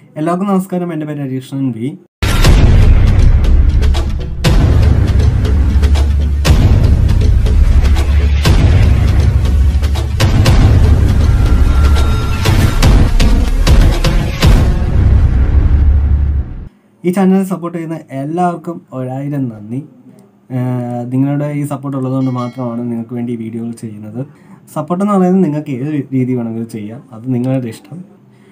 എല്ലാവർക്കും നമസ്കാരം എൻ്റെ പേര് ഹരീഷ്ണൻ വി ഈ ചാനൽ സപ്പോർട്ട് ചെയ്യുന്ന എല്ലാവർക്കും ഒരായിരം നന്ദി ആഹ് നിങ്ങളുടെ ഈ സപ്പോർട്ട് ഉള്ളതുകൊണ്ട് മാത്രമാണ് നിങ്ങൾക്ക് വേണ്ടി ഈ വീഡിയോകൾ ചെയ്യുന്നത് സപ്പോർട്ട് എന്ന് പറയുന്നത് നിങ്ങൾക്ക് ഏത് രീതി വേണമെങ്കിലും ചെയ്യാം അത് നിങ്ങളുടെ ഇഷ്ടം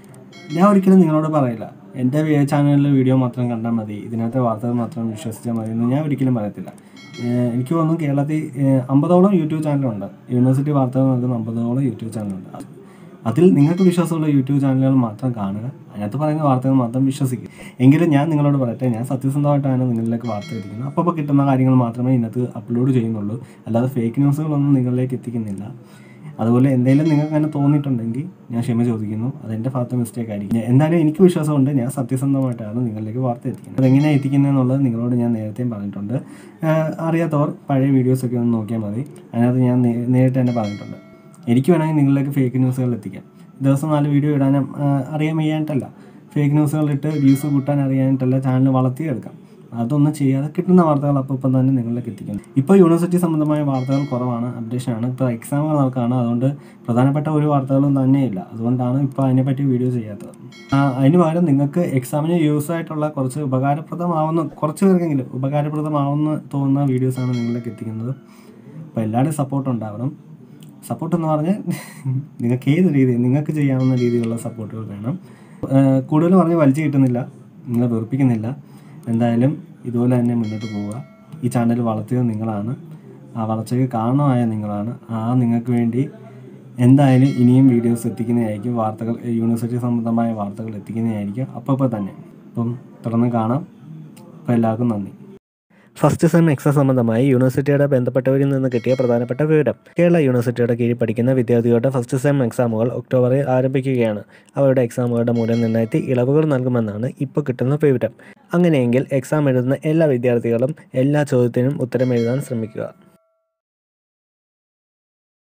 ഞാൻ ഒരിക്കലും നിങ്ങളോട് പറയില്ല എൻ്റെ ചാനലിലെ വീഡിയോ മാത്രം കണ്ടാൽ മതി ഇതിനകത്തെ വാർത്തകൾ മാത്രം വിശ്വസിച്ചാൽ മതി എന്ന് ഞാൻ ഒരിക്കലും പറയത്തില്ല ഏഹ് എനിക്ക് തോന്നുന്നു കേരളത്തിൽ ഏഹ് അമ്പതോളം യൂട്യൂബ് ചാനലുണ്ട് യൂണിവേഴ്സിറ്റി വാർത്തകൾ നൽകുന്ന അമ്പതോളം യൂട്യൂബ് ചാനലുണ്ട് അതിൽ നിങ്ങൾക്ക് വിശ്വാസമുള്ള യൂട്യൂബ് ചാനലുകൾ മാത്രം കാണുക അതിനകത്ത് പറയുന്ന വാർത്തകൾ മാത്രം വിശ്വസിക്കുക എങ്കിലും ഞാൻ നിങ്ങളോട് പറയട്ടെ ഞാൻ സത്യസന്ധമായിട്ടാണ് നിങ്ങളിലേക്ക് വാർത്ത എത്തിക്കുന്നത് അപ്പോൾ അപ്പോൾ കിട്ടുന്ന കാര്യങ്ങൾ മാത്രമേ ഇതിനകത്ത് അപ്ലോഡ് ചെയ്യുന്നുള്ളൂ അല്ലാതെ ഫേക്ക് ന്യൂസുകളൊന്നും നിങ്ങളിലേക്ക് എത്തിക്കുന്നില്ല അതുപോലെ എന്തെങ്കിലും നിങ്ങൾക്ക് അങ്ങനെ തോന്നിയിട്ടുണ്ടെങ്കിൽ ഞാൻ ക്ഷമ ചോദിക്കുന്നു അതെൻ്റെ ഭാഗത്ത് മിസ്റ്റേക്ക് ആയിരിക്കും എന്തായാലും എനിക്ക് വിശ്വാസമുണ്ട് ഞാൻ സത്യസന്ധമായിട്ടാണ് നിങ്ങളിലേക്ക് വാർത്ത എത്തിക്കുന്നത് അതെങ്ങനെ എത്തിക്കുന്നത് എന്നുള്ളത് നിങ്ങളോട് ഞാൻ നേരത്തെയും പറഞ്ഞിട്ടുണ്ട് ആഹ് അറിയാത്തവർ പഴയ വീഡിയോസൊക്കെ ഒന്ന് നോക്കിയാൽ മതി അതിനകത്ത് ഞാൻ നേ- നേരിട്ട് തന്നെ പറഞ്ഞിട്ടുണ്ട് എനിക്ക് വേണമെങ്കിൽ നിങ്ങളിലേക്ക് ഫേക്ക് ന്യൂസുകൾ എത്തിക്കാം ദിവസം നാല് വീഡിയോ ഇടാനും ആഹ് അറിയാൻ വയ്യാനിട്ടല്ല ഫേക്ക് ന്യൂസുകൾ ഇട്ട് വ്യൂസ് കൂട്ടാൻ അറിയാനിട്ടല്ല ചാനൽ വളർത്തിയെടുക്കാം അതൊന്നും ചെയ്യാതെ കിട്ടുന്ന വാർത്തകൾ അപ്പോൾ ഇപ്പം തന്നെ നിങ്ങളിലേക്ക് എത്തിക്കുന്നു ഇപ്പോൾ യൂണിവേഴ്സിറ്റി സംബന്ധമായ വാർത്തകൾ കുറവാണ് അപ്ഡേഷനാണ് ഇപ്പോൾ എക്സാമുകൾ നടക്കുകയാണ് അതുകൊണ്ട് പ്രധാനപ്പെട്ട ഒരു വാർത്തകളും തന്നെയില്ല അതുകൊണ്ടാണ് ഇപ്പോൾ അതിനെപ്പറ്റി വീഡിയോ ചെയ്യാത്തത് ആ, അതിന് പകരം നിങ്ങൾക്ക് എക്സാമിന് യൂസ് ആയിട്ടുള്ള കുറച്ച് ഉപകാരപ്രദമാവുന്ന കുറച്ച് പേർക്കെങ്കിലും ഉപകാരപ്രദമാവുന്ന തോന്നുന്ന വീഡിയോസാണ് നിങ്ങളിലേക്ക് എത്തിക്കുന്നത് അപ്പോൾ എല്ലാവരുടെയും സപ്പോർട്ട് ഉണ്ടാവണം സപ്പോർട്ട് എന്ന് പറഞ്ഞാൽ നിങ്ങൾക്ക് ഏത് രീതി നിങ്ങൾക്ക് ചെയ്യാവുന്ന രീതിയിലുള്ള സപ്പോർട്ടുകൾ വേണം ഏഹ് കൂടുതൽ പറഞ്ഞ് വലിച്ചു കിട്ടുന്നില്ല നിങ്ങളെ വെറുപ്പിക്കുന്നില്ല എന്തായാലും ഇതുപോലെ തന്നെ മുന്നോട്ട് പോവുക ഈ ചാനൽ വളർത്തിയത് നിങ്ങളാണ് ആ വളർച്ചയ്ക്ക് കാരണമായ നിങ്ങളാണ് ആ നിങ്ങൾക്ക് വേണ്ടി എന്തായാലും ഇനിയും വീഡിയോസ് എത്തിക്കുന്നതായിരിക്കും വാർത്തകൾ യൂണിവേഴ്സിറ്റി സംബന്ധമായ വാർത്തകൾ എത്തിക്കുന്നതായിരിക്കും അപ്പോൾ ഇപ്പോൾ തന്നെ അപ്പം തുടർന്ന് കാണാം അപ്പോൾ എല്ലാവർക്കും നന്ദി ഫസ്റ്റ് സെം എക്സാം സംബന്ധമായി യൂണിവേഴ്സിറ്റിയുടെ ബന്ധപ്പെട്ടവരിൽ നിന്ന് കിട്ടിയ പ്രധാനപ്പെട്ട വിവരം കേരള യൂണിവേഴ്സിറ്റിയുടെ കീഴിൽ പഠിക്കുന്ന വിദ്യാർത്ഥികളുടെ ഫസ്റ്റ് സെം എക്സാമുകൾ ഒക്ടോബറിൽ ആരംഭിക്കുകയാണ് അവരുടെ എക്സാമുകളുടെ മൂല്യനിർണ്ണയത്തിൽ ഇളവുകൾ നൽകുമെന്നാണ് ഇപ്പോൾ കിട്ടുന്ന വിവരം അങ്ങനെയെങ്കിൽ എക്സാം എഴുതുന്ന എല്ലാ വിദ്യാർത്ഥികളും എല്ലാ ചോദ്യത്തിനും ഉത്തരം എഴുതാൻ ശ്രമിക്കുക